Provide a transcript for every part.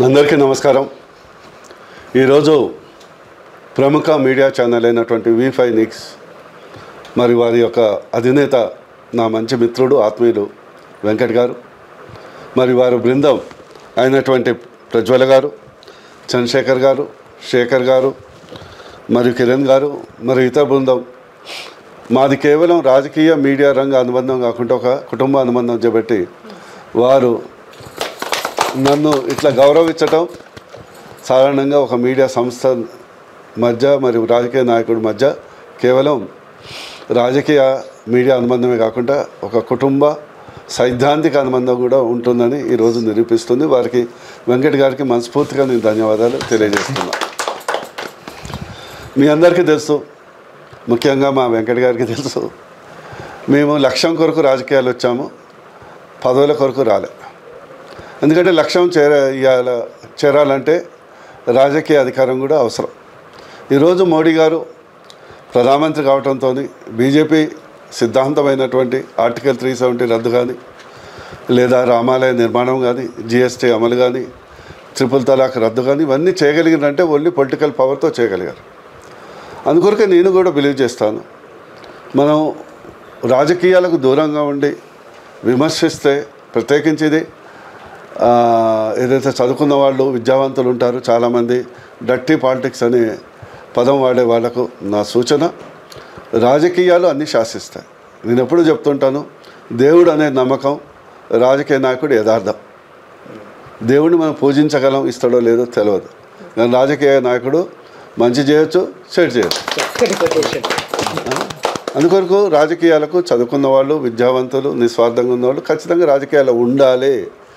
అందరికీ నమస్కారం ఈరోజు ప్రముఖ మీడియా ఛానల్ అయినటువంటి వి ఫైవ్ నిక్స్ మరి వారి యొక్క అధినేత నా మంచి మిత్రుడు ఆత్మీయులు వెంకట్ గారు మరి వారి బృందం అయినటువంటి ప్రజ్వల గారు చంద్రశేఖర్ గారు శేఖర్ గారు మరియు కిరణ్ గారు మరియు ఇతర బృందం మాది కేవలం రాజకీయ మీడియా రంగ అనుబంధం కాకుండా ఒక కుటుంబ అనుబంధం చేపట్టి వారు నన్ను ఇట్లా గౌరవించటం సాధారణంగా ఒక మీడియా సంస్థ మధ్య మరియు రాజకీయ నాయకుడి మధ్య కేవలం రాజకీయ మీడియా అనుబంధమే కాకుండా ఒక కుటుంబ సైద్ధాంతిక అనుబంధం కూడా ఉంటుందని ఈరోజు నిరూపిస్తుంది వారికి వెంకట్ గారికి మనస్ఫూర్తిగా నేను ధన్యవాదాలు తెలియజేస్తున్నా మీ అందరికీ తెలుసు ముఖ్యంగా మా వెంకట్ గారికి తెలుసు మేము లక్ష్యం కొరకు రాజకీయాలు వచ్చాము పదవుల కొరకు రాలే ఎందుకంటే లక్ష్యం చేర ఇయ్యాల చేరాలంటే రాజకీయ అధికారం కూడా అవసరం ఈరోజు మోడీ గారు ప్రధానమంత్రి కావడంతో బీజేపీ సిద్ధాంతమైనటువంటి ఆర్టికల్ త్రీ సెవెంటీ రద్దు కానీ లేదా రామాలయ నిర్మాణం కానీ జిఎస్టీ అమలు కానీ ట్రిపుల్ తలాక్ రద్దు కానీ ఇవన్నీ చేయగలిగినంటే ఓన్లీ పొలిటికల్ పవర్తో చేయగలిగారు అందుకొరకే నేను కూడా బిలీవ్ చేస్తాను మనం రాజకీయాలకు దూరంగా ఉండి విమర్శిస్తే ప్రత్యేకించి ఇది ఆ, ఏదైతే చదువుకున్న వాళ్ళు విద్యావంతులు ఉంటారు చాలామంది డట్టి పాలిటిక్స్ అనే పదం వాడే వాళ్ళకు నా సూచన రాజకీయాలు అన్నీ శాసిస్తాయి నేను ఎప్పుడు చెప్తుంటాను దేవుడు అనే నమ్మకం రాజకీయ నాయకుడు యథార్థం దేవుడిని మనం పూజించగలం ఇస్తాడో లేదో తెలియదు కానీ రాజకీయ నాయకుడు మంచి చేయొచ్చు చెడు చేయొచ్చు చక్కటి కొటేషన్ అందుకొరకు రాజకీయాలకు చదువుకున్న వాళ్ళు విద్యావంతులు నిస్వార్థంగా ఉన్నవాళ్ళు ఖచ్చితంగా రాజకీయాలు ఉండాలి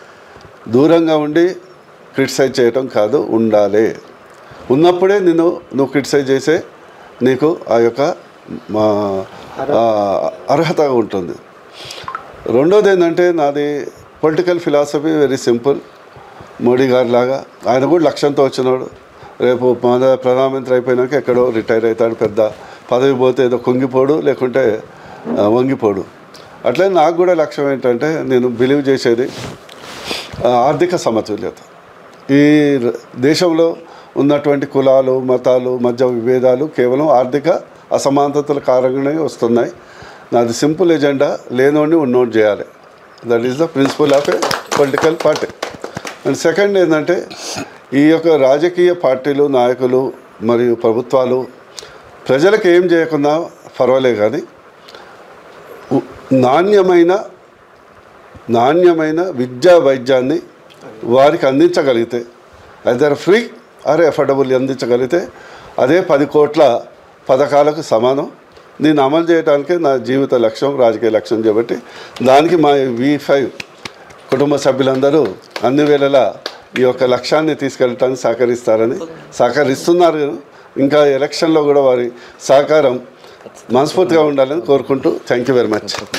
దూరంగా ఉండి క్రిటిసైజ్ చేయటం కాదు ఉండాలి ఉన్నప్పుడే నేను నువ్వు క్రిటిసైజ్ చేసే నీకు ఆ యొక్క మా ఆ, అర్హత ఉంటుంది రెండోది ఏంటంటే నాది political philosophy very simple Modi గారి లాగా ఆయన కూడా లక్ష్యంతో వచ్చినాడు రేపు మన ప్రధానమంత్రి అయిపోయినాక ఎక్కడో రిటైర్ అవుతాడు పెద్ద పదవి పోతే ఏదో కుంగిపోడు లేకుంటే ఆ, వంగిపోడు అట్లే నాకు కూడా లక్ష్యం ఏంటంటే నేను బిలీవ్ చేసేది ఆ, ఆర్థిక సమతుల్యత ఈ ర- దేశంలో ఉన్నటువంటి కులాలు మతాలు మధ్య విభేదాలు కేవలం ఆర్థిక అసమానతల కారణంగానే వస్తున్నాయి నాది సింపుల్ ఎజెండా లేనోడిని ఉన్నోడు చేయాలి that is the principle of a political party and second ఏంటంటే ఈ యొక్క రాజకీయ పార్టీలు నాయకులు మరియు ప్రభుత్వాలు ప్రజలకు ఏం చేయకుండా పర్వాలే కానీ ఉ- నాణ్యమైన నాణ్యమైన విద్యా వైద్యాన్ని వారికి అందించగలిగితే ఐదర్ ఫ్రీ ఆర్ ఎఫర్డబుల్ అందించగలిగితే అదే పది కోట్ల పథకాలకు సమానం దీన్ని అమలు చేయడానికే నా జీవిత లక్ష్యం రాజకీయ లక్ష్యం కాబట్టి దానికి మా వి ఫైవ్ కుటుంబ సభ్యులందరూ అన్ని వేళలా ఈ యొక్క లక్ష్యాన్ని తీసుకెళ్ళటానికి సహకరిస్తారని సహకరిస్తున్నారు ఇంకా ఎలక్షన్లో కూడా వారి సహకారం మనస్ఫూర్తిగా ఉండాలని కోరుకుంటూ థ్యాంక్ యూ వెరీ మచ్